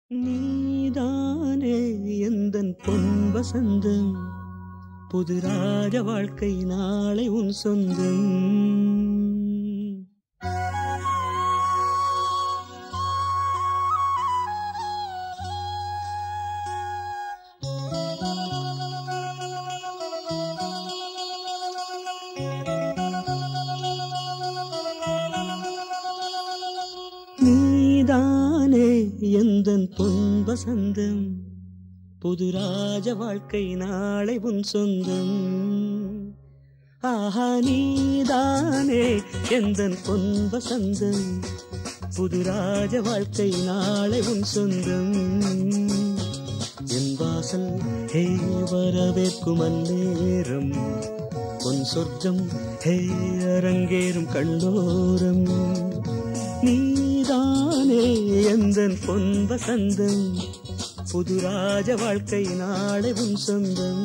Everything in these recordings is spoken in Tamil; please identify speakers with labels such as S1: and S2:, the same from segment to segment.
S1: நீதானே எந்தன் பொன் வசந்தம் புது ராஜ வாழ்க்கை நாளை உன் சொந்தம் நீதானே எந்தன் பொன் வசந்தம் புது ராஜ வாழ்க்கை நாளை உன் சொந்தம் ஆஹா நீதானே எந்தன் பொன் வசந்தம் புது ராஜ வாழ்க்கை நாளை உன் சொந்தம் என் வாசல் ஹே வரவேற்கும் அந்நேரம் பொன் சொர்க்கம் ஹே அரங்கேறும் கண்ணோரம் நீதானே எந்தன் பொன் வசந்தம் புது ராஜ வாழ்க்கை நாளை உன் சொந்தம்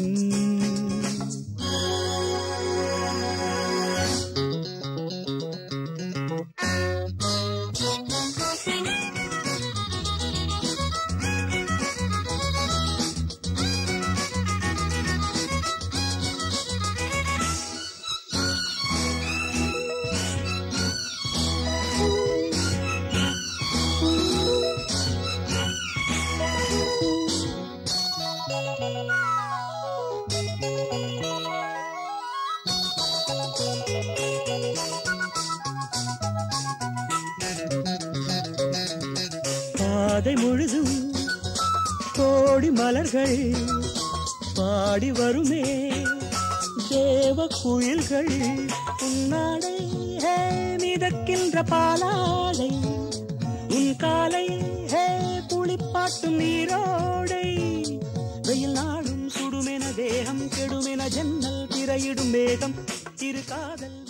S1: பாதை முழுதும் கோடி மலர்கள் பாடி வருமே தேவ குயில்கள் உன்னாடை ஹே மிதக்கின்ற பாலாடை உன் காலை ஹே குளிப்பாட்டும் நீரோடை வெயில் நாடும் சுடுமென தேகம் கெடுமென ஜன்னல் திரையிடும் மேகம் இரு காதல்